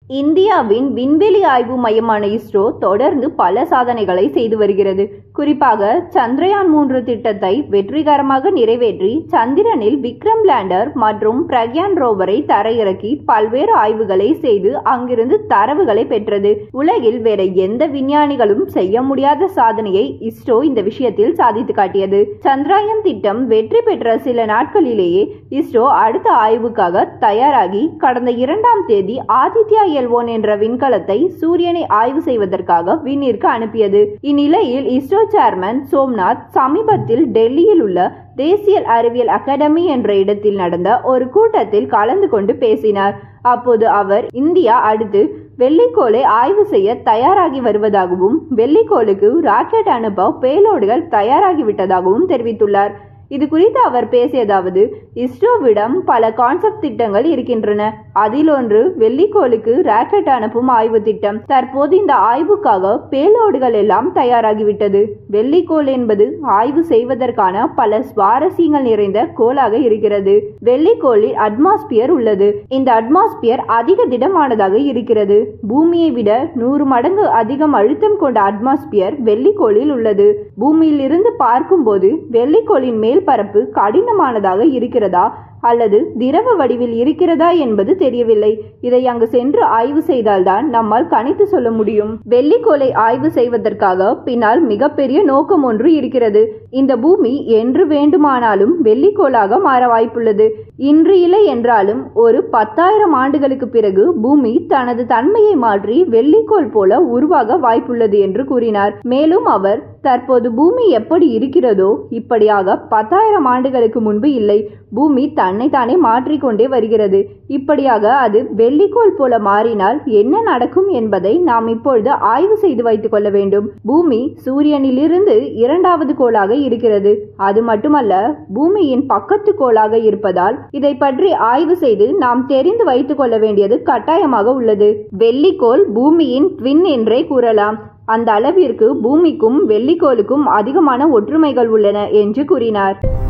இந்தியாவின் விண்வெளி ஆய்வு மையமான இஸ்ரோ தொடர்ந்து பல சாதனைகளை செய்து வருகிறது குறிப்பாக சந்திரயான் மூன்று திட்டத்தை வெற்றிகரமாக நிறைவேற்றி சந்திரனில் விக்ரம் லேண்டர் மற்றும் பிரக்யான் ரோவரை தரையிறக்கி பல்வேறு ஆய்வுகளை செய்து அங்கிருந்து தரவுகளை பெற்றது உலகில் வேற எந்த விஞ்ஞானிகளும் செய்ய முடியாத சாதனையை இஸ்ரோ இந்த விஷயத்தில் சாதித்து காட்டியது சந்திரயான் திட்டம் வெற்றி பெற்ற சில நாட்களிலேயே இஸ்ரோ அடுத்த ஆய்வுக்காக தயாராகி கடந்த இரண்டாம் தேதி ஆதித்யா எல் ஒன் என்ற விண்கலத்தை சூரியனை ஆய்வு செய்வதற்காக விண்ணிற்கு அனுப்பியது இந்நிலையில் இஸ்ரோ சேர்மன் சோம்நாத் சமீபத்தில் டெல்லியில் உள்ள தேசிய அறிவியல் அகாடமி என்ற இடத்தில் நடந்த ஒரு கூட்டத்தில் கலந்து கொண்டு பேசினார் அப்போது அவர் இந்தியா அடுத்து வெள்ளிக்கோளை ஆய்வு செய்ய தயாராகி வருவதாகவும் வெள்ளிக்கோளுக்கு ராக்கெட் அனுப்ப பேலோடுகள் தயாராகிவிட்டதாகவும் தெரிவித்துள்ளார் இது குறித்து அவர் பேசியதாவது இஸ்ரோவிடம் பல கான்செப்ட் திட்டங்கள் இருக்கின்றன அதில் ஒன்று வெள்ளிக்கோளுக்கு ராக்கெட் அனுப்பும் ஆய்வு திட்டம் தற்போது இந்த ஆய்வுக்காக பேலோடுகள் எல்லாம் தயாராகிவிட்டது வெள்ளிக்கோள் என்பது ஆய்வு செய்வதற்கான பல சுவாரஸ்யங்கள் நிறைந்த கோளாக இருக்கிறது வெள்ளிக்கோளில் அட்மாஸ்பியர் உள்ளது இந்த அட்மாஸ்பியர் அதிக திடமானதாக இருக்கிறது பூமியை விட நூறு மடங்கு அதிகம் அழுத்தம் கொண்ட அட்மாஸ்பியர் வெள்ளிக்கோளில் உள்ளது பூமியில் இருந்து பார்க்கும்போது வெள்ளிக்கோளின் மேல் பரப்பு கடினமானதாக இருக்கிறதா அல்லது திரவ வடிவில் இருக்கிறதா என்பது தெரியவில்லை இதை அங்கு சென்று ஆய்வு செய்தால்தான் நம்மால் கணித்து சொல்ல முடியும் வெள்ளிக்கோளை ஆய்வு செய்வதற்காக பின்னால் மிகப்பெரிய நோக்கம் ஒன்று இருக்கிறது இந்த பூமி என்று வேண்டுமானாலும் வெள்ளிக்கோளாக மாற வாய்ப்புள்ளது இன்று இல்லை என்றாலும் ஒரு பத்தாயிரம் ஆண்டுகளுக்கு பிறகு பூமி தனது தன்மையை மாற்றி வெள்ளிக்கோள் போல உருவாக வாய்ப்புள்ளது என்று கூறினார் மேலும் அவர் தற்போது பூமி எப்படி இருக்கிறதோ இப்படியாக பத்தாயிரம் ஆண்டுகளுக்கு முன்பு இல்லை பூமி தன்னைத்தானே மாற்றிக்கொண்டே வருகிறது இப்படியாக அது வெள்ளிக்கோள் போல மாறினால் என்ன நடக்கும் என்பதை நாம் இப்பொழுது ஆய்வு செய்து வைத்துக் கொள்ள வேண்டும் பூமி சூரியனிலிருந்து இரண்டாவது கோளாக இருக்கிறது அது மட்டுமல்ல பூமியின் பக்கத்து கோளாக இருப்பதால் இதை பற்றி ஆய்வு செய்து நாம் தெரிந்து வைத்துக் கொள்ள வேண்டியது கட்டாயமாக உள்ளது வெள்ளிக்கோள் பூமியின் ட்வின் என்றே கூறலாம் அந்த அளவிற்கு பூமிக்கும் வெள்ளிக்கோளுக்கும் அதிகமான ஒற்றுமைகள் உள்ளன என்று கூறினார்